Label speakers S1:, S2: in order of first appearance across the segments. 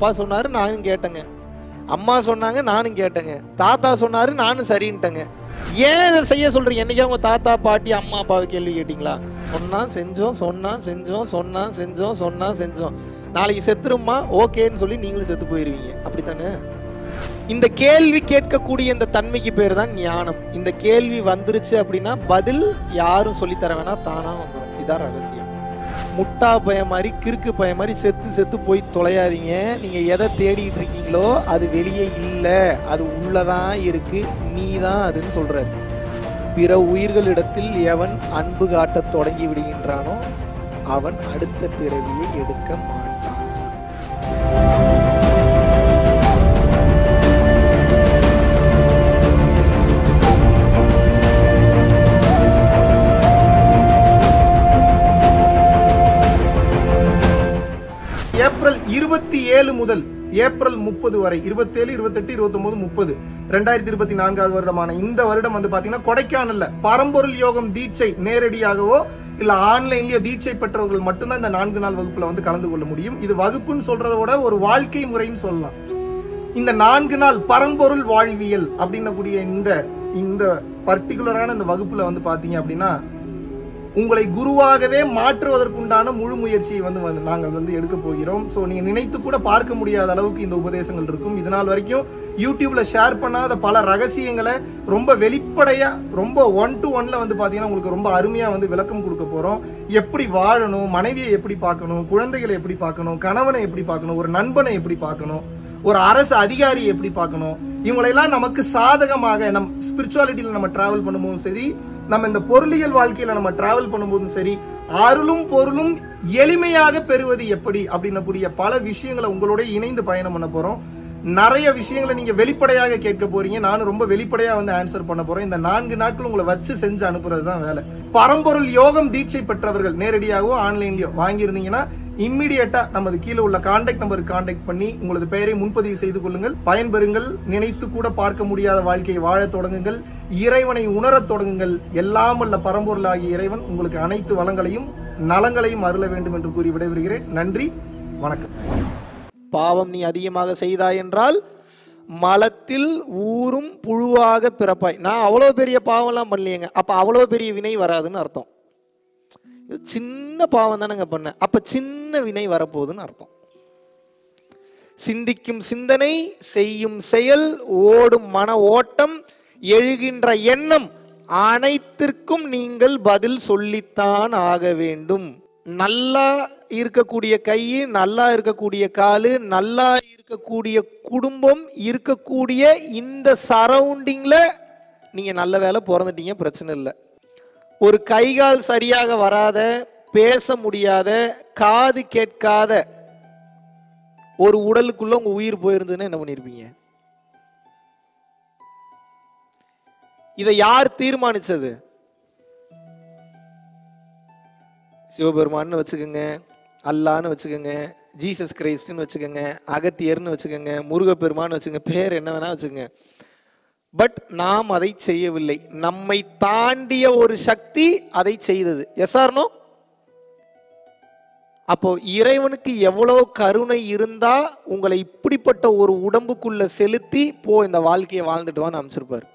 S1: அப்பா சொன்னாரு நானும் கேட்டேங்க அம்மா சொன்னாங்க நானும் கேட்டேங்க தாத்தா சொன்னாரு நானும் சரின்ட்டேங்க ஏன் இதை செய்ய சொல்றீங்க என்னைக்கு உங்க தாத்தா பாட்டி அம்மா அப்பாவை கேள்வி கேட்டீங்களா சொன்னா செஞ்சோம் சொன்னா செஞ்சோம் சொன்னா செஞ்சோம் சொன்னா செஞ்சோம் நாளைக்கு செத்துருமா ஓகேன்னு சொல்லி நீங்களும் செத்து போயிருவீங்க அப்படித்தானே இந்த கேள்வி கேட்கக்கூடிய இந்த தன்மைக்கு பேர் தான் ஞானம் இந்த கேள்வி வந்துருச்சு அப்படின்னா பதில் யாரும் சொல்லித் தர வேணாம் தானா வந்துடும் இதான் ரகசியம் முட்டா பய மாதிரி கிறுக்கு பய மாதிரி செத்து செத்து போய் தொலையாதீங்க நீங்க எதை தேடிட்டு இருக்கீங்களோ அது வெளியே இல்லை அது உள்ளதான் இருக்கு நீ தான் அதுன்னு சொல்றாரு பிற உயிர்களிடத்தில் எவன் அன்பு காட்டத் தொடங்கி விடுகின்றானோ அவன் அடுத்த பிறவியை எடுக்க மாட்டான்
S2: ஏப்ரல் இருபத்தி ஏழு முதல் ஏப்ரல் முப்பது வரை இருபத்தேழு இருபத்தெட்டு இருபத்தொன்பது முப்பது ரெண்டாயிரத்தி இருபத்தி நான்காவது வருடமான இந்த வருடம் வந்து பாத்தீங்கன்னா கொடைக்கானல்ல பரம்பொருள் யோகம் தீட்சை நேரடியாகவோ இல்ல ஆன்லைன்லயோ தீட்சை பெற்றவர்கள் மட்டும்தான் இந்த நான்கு நாள் வகுப்புல வந்து கலந்து கொள்ள முடியும் இது வகுப்புன்னு சொல்றதை விட ஒரு வாழ்க்கை முறைன்னு சொல்லலாம் இந்த நான்கு நாள் பரம்பொருள் வாழ்வியல் அப்படின்னக்கூடிய இந்த இந்த பர்டிகுலரான இந்த வகுப்புல வந்து பாத்தீங்க அப்படின்னா உங்களை குருவாகவே மாற்றுவதற்குண்டான முழு முயற்சியை வந்து வந்து நாங்கள் வந்து எடுக்க போகிறோம் ஸோ நீங்க நினைத்து கூட பார்க்க முடியாத அளவுக்கு இந்த உபதேசங்கள் இருக்கும் இது நாள் வரைக்கும் யூடியூப்ல ஷேர் பண்ணாத பல ரகசியங்களை ரொம்ப வெளிப்படையா ரொம்ப ஒன் டு ஒன்ல வந்து பாத்தீங்கன்னா உங்களுக்கு ரொம்ப அருமையா வந்து விளக்கம் கொடுக்க போறோம் எப்படி வாழணும் மனைவியை எப்படி பார்க்கணும் குழந்தைகளை எப்படி பார்க்கணும் கணவனை எப்படி பார்க்கணும் ஒரு நண்பனை எப்படி பார்க்கணும் ஒரு அரசு அதிகாரி எப்படி பார்க்கணும் இவங்களெல்லாம் நமக்கு சாதகமாக நம் ஸ்பிரிச்சுவாலிட்டியில நம்ம டிராவல் பண்ணும்போதும் சரி நம்ம இந்த பொருளியல் வாழ்க்கையில நம்ம டிராவல் பண்ணும்போதும் சரி அருளும் பொருளும் எளிமையாக பெறுவது எப்படி அப்படின்னக்கூடிய பல விஷயங்களை உங்களோட இணைந்து பயணம் பண்ண போறோம் நிறைய விஷயங்களை நீங்க வெளிப்படையாக கேட்க போறீங்க நானும் ரொம்ப வெளிப்படையா வந்து ஆன்சர் பண்ண போறேன் இந்த நான்கு நாட்கள் உங்களை வச்சு செஞ்சு அனுப்புறது தான் வேலை பரம்பொருள் யோகம் தீட்சை பெற்றவர்கள் நேரடியாகவோ ஆன்லைன்லயோ வாங்கியிருந்தீங்கன்னா இம்மிடியட்டா நமது கீழே உள்ள கான்டாக்ட் நம்பருக்கு கான்டாக்ட் பண்ணி உங்களது பெயரை முன்பதிவு செய்து கொள்ளுங்கள் பயன்பெறுங்கள் நினைத்து கூட பார்க்க முடியாத வாழ்க்கையை வாழத் தொடங்குங்கள் இறைவனை உணரத் தொடங்குங்கள் எல்லாம் வல்ல பரம்பொருளாகிய இறைவன் உங்களுக்கு அனைத்து வளங்களையும் நலங்களையும் அருள வேண்டும் என்று கூறி விடைபெறுகிறேன் நன்றி வணக்கம்
S1: பாவம் நீ அதிகமாக செய்தாய் என்றால் மலத்தில் ஊறும் புழுவாக பிறப்பாய் நான் அவ்வளோ பெரிய பாவம்லாம் பண்ணலையேங்க அப்போ அவ்வளோ பெரிய வினை வராதுன்னு அர்த்தம் இது சின்ன பாவம் தானேங்க பண்ணேன் அப்போ சின்ன வினை வரப்போகுதுன்னு அர்த்தம் சிந்திக்கும் சிந்தனை செய்யும் செயல் ஓடும் மன ஓட்டம் எழுகின்ற எண்ணம் அனைத்திற்கும் நீங்கள் பதில் சொல்லித்தான் ஆக வேண்டும் நல்லா இருக்கக்கூடிய கை நல்லா இருக்கக்கூடிய காலு நல்லா இருக்கக்கூடிய குடும்பம் இருக்கக்கூடிய இந்த சரௌண்டிங்ல நீங்க நல்ல வேலை பிறந்துட்டீங்க பிரச்சனை இல்லை ஒரு கைகால் சரியாக வராத பேச முடியாத காது கேட்காத ஒரு உடலுக்குள்ள உங்க உயிர் போயிருந்ததுன்னா என்ன பண்ணிருப்பீங்க இதை யார் தீர்மானிச்சது சிவபெருமான்னு வச்சுக்கோங்க அல்லான்னு வச்சுக்கோங்க ஜீசஸ் கிரைஸ்ட்னு வச்சுக்கோங்க அகத்தியர்னு வச்சுக்கோங்க முருகப்பெருமான்னு வச்சுக்கோங்க பேர் என்ன வேணா வச்சுக்கோங்க பட் நாம் அதை செய்யவில்லை நம்மை தாண்டிய ஒரு சக்தி அதை செய்தது எஸ் ஆர்னோ அப்போ இறைவனுக்கு எவ்வளவு கருணை இருந்தா உங்களை இப்படிப்பட்ட ஒரு உடம்புக்குள்ள செலுத்தி போ இந்த வாழ்க்கையை வாழ்ந்துட்டு வான்னு அமைச்சிருப்பாரு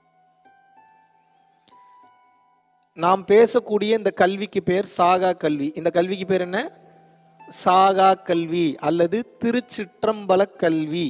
S1: நாம் பேசக்கூடிய இந்த கல்விக்கு பேர் சாகா கல்வி இந்த கல்விக்கு பேர் என்ன சாகா கல்வி அல்லது திருச்சிற்றம்பல கல்வி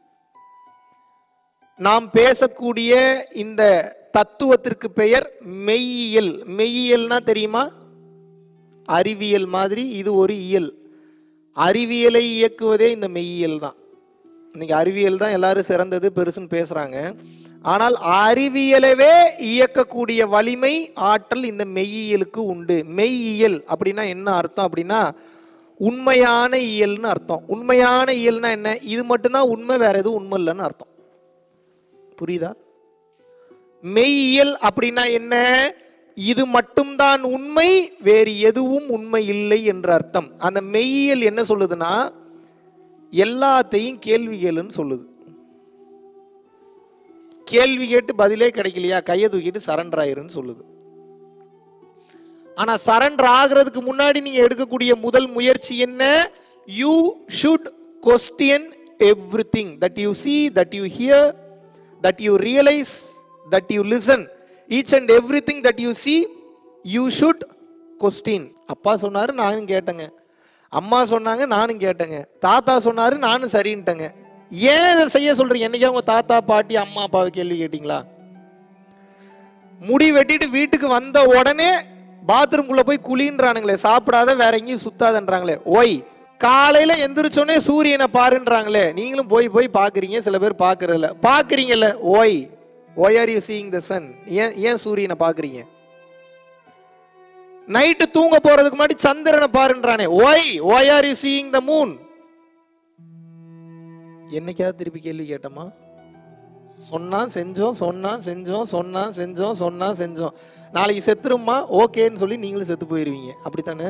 S1: நாம் பேசக்கூடிய இந்த தத்துவத்திற்கு பெயர் மெய்யியல் மெய்யியல்னா தெரியுமா அறிவியல் மாதிரி இது ஒரு இயல் அறிவியலை இயக்குவதே இந்த மெய்யியல் தான் இன்னைக்கு அறிவியல் தான் எல்லாரும் சிறந்தது பெருசுன்னு பேசுறாங்க ஆனால் அறிவியலவே இயக்கக்கூடிய வலிமை ஆற்றல் இந்த மெய்யியலுக்கு உண்டு மெய்யியல் அப்படின்னா என்ன அர்த்தம் அப்படின்னா உண்மையான இயல்னு அர்த்தம் உண்மையான இயல்னா என்ன இது மட்டும்தான் உண்மை வேற எதுவும் உண்மை இல்லைன்னு அர்த்தம் புரியுதா மெய்யியல் அப்படின்னா என்ன இது மட்டும்தான் உண்மை வேறு எதுவும் உண்மை இல்லை என்ற அர்த்தம் அந்த மெய்யியல் என்ன சொல்லுதுன்னா எல்லாத்தையும் கேள்வி கேளுன்னு சொல்லுது கேள்வி கேட்டு பதிலே கிடைக்கலையா கையை தூக்கிட்டு சரண்டர் ஆயிருன்னு சொல்லுது ஆனா சரண்டர் ஆகுறதுக்கு முன்னாடி நீங்க எடுக்கக்கூடிய முதல் முயற்சி என்ன you should question every thing that you see that you hear that you realise that you listen each and every thing that you see you should question அப்பா சொன்னாரு நானும் கேட்டேங்க அம்மா சொன்னாங்க நானும் கேட்டேங்க தாத்தா சொன்னாரு நானும் சரின்ட்டேங்க ஏன் இதை செய்ய சொல்றீங்க என்னைக்கா உங்க தாத்தா பாட்டி அம்மா அப்பாவை கேள்வி கேட்டீங்களா முடி வெட்டிட்டு வீட்டுக்கு வந்த உடனே பாத்ரூம்குள்ள போய் குளின்றானுங்களே சாப்பிடாத வேற எங்கேயும் சுத்தாதன்றாங்களே ஒய் காலையில எந்திரிச்சோடனே சூரியனை பாருன்றாங்களே நீங்களும் போய் போய் பாக்குறீங்க சில பேர் பாக்குறது இல்ல பாக்குறீங்கல்ல why why are you seeing the sun ஏன் ஏன் சூரியனை பாக்குறீங்க நைட்டு தூங்க போறதுக்கு முன்னாடி சந்திரனை பாருன்றானே why why are you seeing the moon என்னைக்காவது திருப்பி கேள்வி கேட்டோமா சொன்னா செஞ்சோம் சொன்னா செஞ்சோம் சொன்னா செஞ்சோம் சொன்னா செஞ்சோம் நாளைக்கு செத்துருமா ஓகேன்னு சொல்லி நீங்களும் செத்து போயிருவீங்க அப்படித்தானே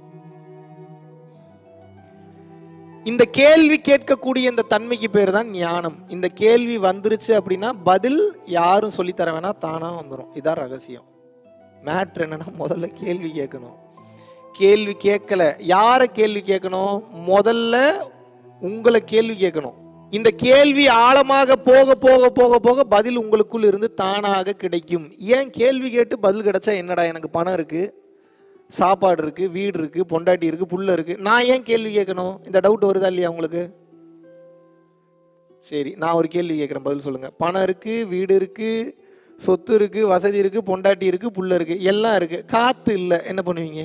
S1: இந்த கேள்வி கேட்கக்கூடிய இந்த தன்மைக்கு பேர் தான் ஞானம் இந்த கேள்வி வந்துருச்சு அப்படின்னா பதில் யாரும் சொல்லித்தர வேணாம் தானா வந்துடும் இதான் ரகசியம் மேட்ரு என்னன்னா முதல்ல கேள்வி கேட்கணும் கேள்வி கேட்கல யாரை கேள்வி கேட்கணும் முதல்ல உங்களை கேள்வி கேட்கணும் இந்த கேள்வி ஆழமாக போக போக போக போக பதில் உங்களுக்குள் இருந்து தானாக கிடைக்கும் ஏன் கேள்வி கேட்டு பதில் கிடைச்சா என்னடா எனக்கு பணம் இருக்கு சாப்பாடு இருக்கு வீடு இருக்கு பொண்டாட்டி இருக்கு புள்ள இருக்கு நான் ஏன் கேள்வி கேட்கணும் இந்த டவுட் வருதா இல்லையா உங்களுக்கு சரி நான் ஒரு கேள்வி கேட்குறேன் பதில் சொல்லுங்க பணம் இருக்கு வீடு இருக்கு சொத்து இருக்கு வசதி இருக்கு பொண்டாட்டி இருக்கு புள்ள இருக்கு எல்லாம் இருக்கு காத்து இல்லை என்ன பண்ணுவீங்க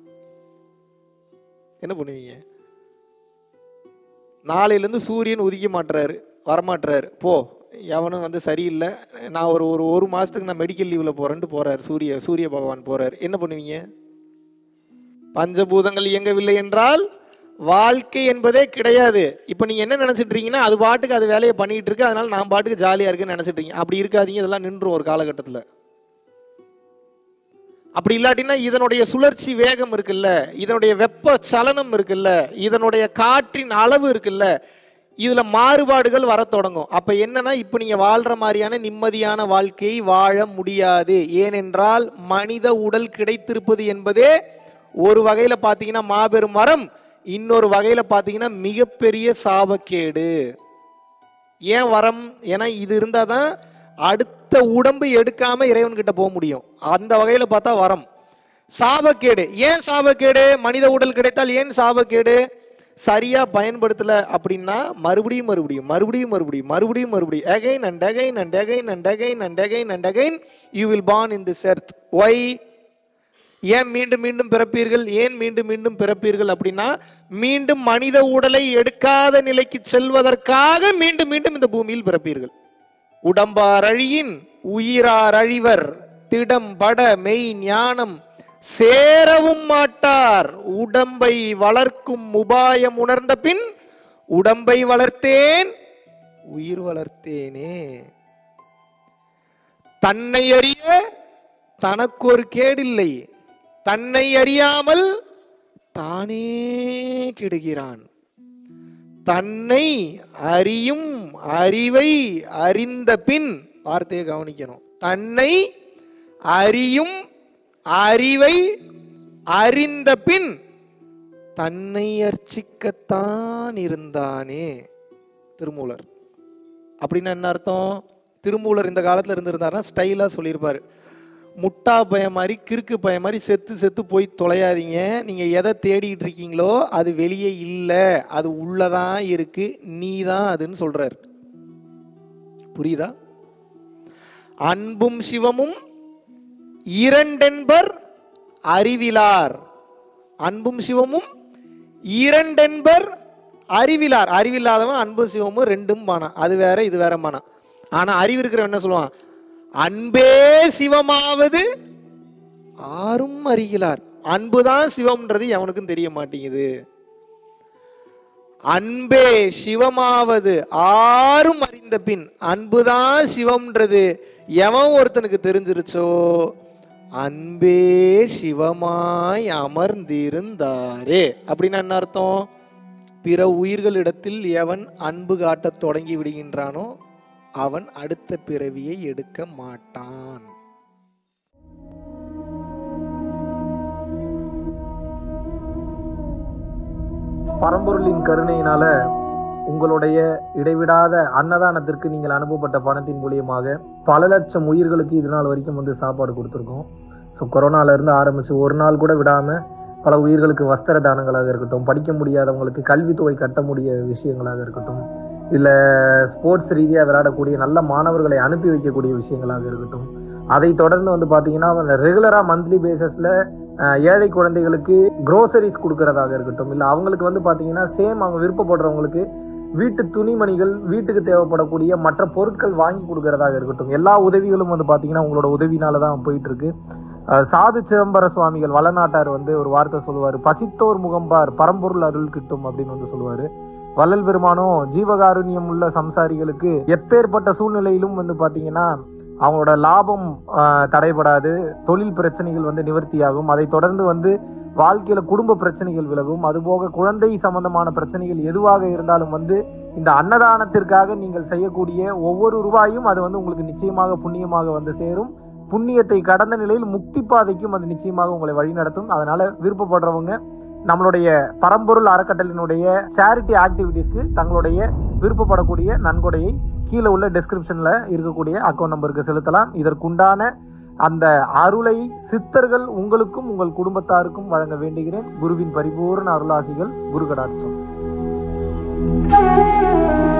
S1: என்ன பண்ணுவீங்க நாளையிலேருந்து சூரியன் உதிக்க மாட்டுறாரு வரமாட்டுறாரு போ எவனும் வந்து சரியில்லை நான் ஒரு ஒரு ஒரு மாதத்துக்கு நான் மெடிக்கல் லீவில் போகிறேன்ட்டு போகிறார் சூரிய சூரிய பகவான் போகிறார் என்ன பண்ணுவீங்க பஞ்சபூதங்கள் இயங்கவில்லை என்றால் வாழ்க்கை என்பதே கிடையாது இப்போ நீங்கள் என்ன நினச்சிட்டு இருக்கீங்கன்னா அது பாட்டுக்கு அது வேலையை பண்ணிட்டு இருக்கு அதனால நான் பாட்டுக்கு ஜாலியாக இருக்குன்னு நினச்சிட்டு இருக்கீங்க அப்படி இருக்காதீங்க இதெல்லாம் நின்றும் ஒரு காலகட்டத்தில் அப்படி இல்லாட்டினா இதனுடைய சுழற்சி வேகம் இருக்குல்ல இதனுடைய வெப்ப சலனம் இருக்குல்ல இதனுடைய காற்றின் அளவு இருக்குல்ல இதுல மாறுபாடுகள் வரத் தொடங்கும் அப்ப என்னன்னா இப்ப நீங்க வாழ்ற மாதிரியான நிம்மதியான வாழ்க்கையை வாழ முடியாது ஏனென்றால் மனித உடல் கிடைத்திருப்பது என்பதே ஒரு வகையில பாத்தீங்கன்னா மாபெரும் மரம் இன்னொரு வகையில பாத்தீங்கன்னா மிகப்பெரிய சாபக்கேடு ஏன் வரம் ஏன்னா இது இருந்தால் தான் அடுத்த உடம்பு எடுக்காம இறைவன் கிட்ட போக முடியும் அந்த வகையில பார்த்தா வரம் சாபக்கேடு ஏன் சாபக்கேடு மனித உடல் கிடைத்தால் ஏன் சாபக்கேடு சரியா பயன்படுத்தல அப்படின்னா மறுபடியும் மறுபடியும் மறுபடியும் மறுபடியும் மறுபடியும் மறுபடியும் again and again and again and again and again and again you will born in this earth Y ஏன் மீண்டும் மீண்டும் பிறப்பீர்கள் ஏன் மீண்டும் மீண்டும் பிறப்பீர்கள் அப்படின்னா மீண்டும் மனித உடலை எடுக்காத நிலைக்கு செல்வதற்காக மீண்டும் மீண்டும் இந்த பூமியில் பிறப்பீர்கள் உடம்பார் அழியின் உயிரார் அழிவர் திடம்பட மெய் ஞானம் சேரவும் மாட்டார் உடம்பை வளர்க்கும் உபாயம் உணர்ந்த பின் உடம்பை வளர்த்தேன் உயிர் வளர்த்தேனே தன்னை அறிய தனக்கு ஒரு கேடில்லை தன்னை அறியாமல் தானே கெடுகிறான் தன்னை அறியும் அறிவை அறிந்த பின் வார்த்தையை கவனிக்கணும் தன்னை அறியும் அறிவை அறிந்த பின் தன்னை அர்ச்சிக்கத்தான் இருந்தானே திருமூலர் அப்படின்னா என்ன அர்த்தம் திருமூலர் இந்த காலத்துல இருந்திருந்தாருன்னா ஸ்டைலா சொல்லியிருப்பாரு முட்டா பய மாதிரி கிறுக்கு பய மாதிரி செத்து செத்து போய் தொலையாதீங்க நீங்க எதை தேடிட்டு இருக்கீங்களோ அது வெளியே இல்லை அது உள்ளதான் இருக்கு நீ தான் அதுன்னு சொல்றாரு புரியுதா அன்பும் சிவமும் இரண்டென்பர் அறிவிலார் அன்பும் சிவமும் இரண்டென்பர் அறிவிலார் அறிவில்லாதவன் அன்பும் சிவமும் ரெண்டும் மானா அது வேற இது வேற மானா ஆனா அறிவு இருக்கிறவன் என்ன சொல்லுவான் அன்பே சிவமாவது ஆரும் அறிகிறார் அன்புதான் சிவம்ன்றது எவனுக்கும் தெரிய மாட்டேங்குது அன்பே சிவமாவது ஆரும் அறிந்த பின் அன்புதான் சிவம்ன்றது எவன் ஒருத்தனுக்கு தெரிஞ்சிருச்சோ அன்பே சிவமாய் அமர்ந்திருந்தாரே அப்படின்னா என்ன அர்த்தம் பிற உயிர்களிடத்தில் எவன் அன்பு காட்டத் தொடங்கி விடுகின்றானோ அவன் அடுத்த பிறவியை எடுக்க மாட்டான்
S2: பரம்பொருளின் கருணையினால
S3: உங்களுடைய இடைவிடாத அன்னதானத்திற்கு நீங்கள் அனுப்பப்பட்ட பணத்தின் மூலியமாக பல லட்சம் உயிர்களுக்கு இது நாள் வரைக்கும் வந்து சாப்பாடு கொடுத்துருக்கோம் ஸோ கொரோனால இருந்து ஆரம்பிச்சு ஒரு நாள் கூட விடாம பல உயிர்களுக்கு வஸ்திர தானங்களாக இருக்கட்டும் படிக்க முடியாதவங்களுக்கு கல்வித்தொகை கட்ட முடிய விஷயங்களாக இருக்கட்டும் இல்லை ஸ்போர்ட்ஸ் ரீதியாக விளையாடக்கூடிய நல்ல மாணவர்களை அனுப்பி வைக்கக்கூடிய விஷயங்களாக இருக்கட்டும் அதை தொடர்ந்து வந்து பார்த்தீங்கன்னா ரெகுலராக மந்த்லி பேசிஸில் ஏழை குழந்தைகளுக்கு க்ரோசரிஸ் கொடுக்கறதாக இருக்கட்டும் இல்லை அவங்களுக்கு வந்து பார்த்தீங்கன்னா சேம் அவங்க விருப்பப்படுறவங்களுக்கு வீட்டு துணிமணிகள் வீட்டுக்கு தேவைப்படக்கூடிய மற்ற பொருட்கள் வாங்கி கொடுக்கறதாக இருக்கட்டும் எல்லா உதவிகளும் வந்து பார்த்தீங்கன்னா உங்களோட உதவினால தான் போயிட்டு இருக்கு அஹ் சாது சிதம்பர சுவாமிகள் வளநாட்டார் வந்து ஒரு வார்த்தை சொல்லுவார் பசித்தோர் முகம்பார் பரம்பொருள் அருள் கிட்டும் அப்படின்னு வந்து சொல்லுவாரு வள்ளல் பெருமானும் ஜீவகாருண்யம் உள்ள சம்சாரிகளுக்கு எப்பேற்பட்ட சூழ்நிலையிலும் வந்து பாத்தீங்கன்னா அவங்களோட லாபம் ஆஹ், தடைபடாது தொழில் பிரச்சனைகள் வந்து நிவர்த்தியாகும் அதை தொடர்ந்து வந்து வாழ்க்கையில குடும்ப பிரச்சனைகள் விலகும் அதுபோக குழந்தை சம்பந்தமான பிரச்சனைகள் எதுவாக இருந்தாலும் வந்து இந்த அன்னதானத்திற்காக நீங்கள் செய்யக்கூடிய ஒவ்வொரு ரூபாயும் அது வந்து உங்களுக்கு நிச்சயமாக புண்ணியமாக வந்து சேரும் புண்ணியத்தை கடந்த நிலையில் முக்தி பாதைக்கும் அது நிச்சயமாக உங்களை வழிநடத்தும் அதனால விருப்பப்படுறவங்க நம்மளுடைய பரம்பொருள் அறக்கட்டளினுடைய சேரிட்டி ஆக்டிவிட்டீஸ்க்கு தங்களுடைய விருப்பப்படக்கூடிய நன்கொடையை கீழே உள்ள டெஸ்கிரிப்ஷன்ல இருக்கக்கூடிய அக்கௌண்ட் நம்பருக்கு செலுத்தலாம் இதற்குண்டான அந்த அருளை சித்தர்கள் உங்களுக்கும் உங்கள் குடும்பத்தாருக்கும் வழங்க வேண்டுகிறேன் குருவின் பரிபூர்ண அருளாசிகள் குரு கடாட்சம்